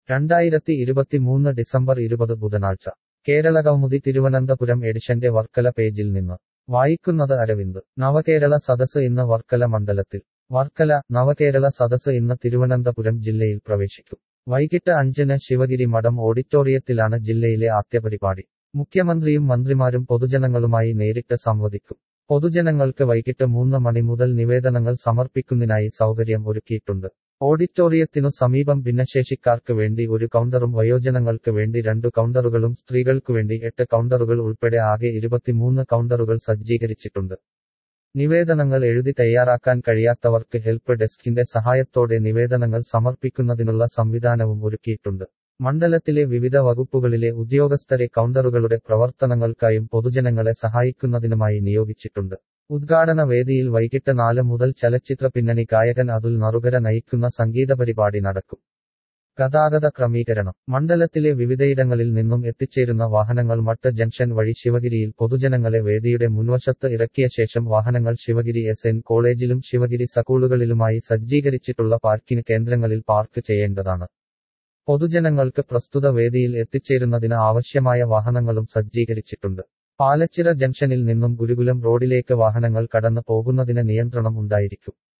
രണ്ടായിരത്തി ഇരുപത്തിമൂന്ന് ഡിസംബർ ഇരുപത് ബുധനാഴ്ച കേരളകൗമുദി തിരുവനന്തപുരം എഡിഷന്റെ വർക്കല പേജിൽ നിന്ന് വായിക്കുന്നത് അരവിന്ദ് നവകേരള സദസ് ഇന്ന് വർക്കല മണ്ഡലത്തിൽ വർക്കല നവകേരള സദസ് ഇന്ന് തിരുവനന്തപുരം ജില്ലയിൽ പ്രവേശിക്കും വൈകിട്ട് അഞ്ചിന് ശിവഗിരി മഠം ഓഡിറ്റോറിയത്തിലാണ് ജില്ലയിലെ ആദ്യ പരിപാടി മുഖ്യമന്ത്രിയും മന്ത്രിമാരും പൊതുജനങ്ങളുമായി നേരിട്ട് സംവദിക്കും പൊതുജനങ്ങൾക്ക് വൈകിട്ട് മൂന്ന് മണി മുതൽ നിവേദനങ്ങൾ സമർപ്പിക്കുന്നതിനായി സൗകര്യം ഒരുക്കിയിട്ടുണ്ട് ഓഡിറ്റോറിയത്തിനു സമീപം ഭിന്നശേഷിക്കാർക്ക് വേണ്ടി ഒരു കൗണ്ടറും വയോജനങ്ങൾക്ക് വേണ്ടി രണ്ടു കൗണ്ടറുകളും സ്ത്രീകൾക്കു വേണ്ടി എട്ട് കൗണ്ടറുകൾ ഉൾപ്പെടെ ആകെ ഇരുപത്തിമൂന്ന് കൗണ്ടറുകൾ സജ്ജീകരിച്ചിട്ടുണ്ട് നിവേദനങ്ങൾ എഴുതി തയ്യാറാക്കാൻ കഴിയാത്തവർക്ക് ഹെൽപ്പ് ഡെസ്കിന്റെ സഹായത്തോടെ നിവേദനങ്ങൾ സമർപ്പിക്കുന്നതിനുള്ള സംവിധാനവും ഒരുക്കിയിട്ടുണ്ട് മണ്ഡലത്തിലെ വിവിധ വകുപ്പുകളിലെ ഉദ്യോഗസ്ഥരെ കൗണ്ടറുകളുടെ പ്രവർത്തനങ്ങൾക്കായും പൊതുജനങ്ങളെ സഹായിക്കുന്നതിനുമായി നിയോഗിച്ചിട്ടുണ്ട് ഉദ്ഘാടന വേദിയിൽ വൈകിട്ട് നാല് മുതൽ ചലച്ചിത്ര പിന്നണി ഗായകൻ അതുൽ നറുകര നയിക്കുന്ന സംഗീത പരിപാടി നടക്കും ഗതാഗത ക്രമീകരണം മണ്ഡലത്തിലെ വിവിധയിടങ്ങളിൽ നിന്നും എത്തിച്ചേരുന്ന വാഹനങ്ങൾ മട്ട് ജംഗ്ഷൻ വഴി ശിവഗിരിയിൽ പൊതുജനങ്ങളെ വേദിയുടെ മുൻവശത്ത് ഇറക്കിയ ശേഷം വാഹനങ്ങൾ ശിവഗിരി എസ് എൻ കോളേജിലും ശിവഗിരി സ്കൂളുകളിലുമായി സജ്ജീകരിച്ചിട്ടുള്ള പാർക്കിംഗ് കേന്ദ്രങ്ങളിൽ പാർക്ക് ചെയ്യേണ്ടതാണ് പൊതുജനങ്ങൾക്ക് പ്രസ്തുത വേദിയിൽ എത്തിച്ചേരുന്നതിന് ആവശ്യമായ വാഹനങ്ങളും സജ്ജീകരിച്ചിട്ടുണ്ട് പാലച്ചിറ ജംഗ്ഷനിൽ നിന്നും ഗുരുകുലം റോഡിലേക്ക് വാഹനങ്ങൾ കടന്നു പോകുന്നതിന് നിയന്ത്രണം ഉണ്ടായിരിക്കും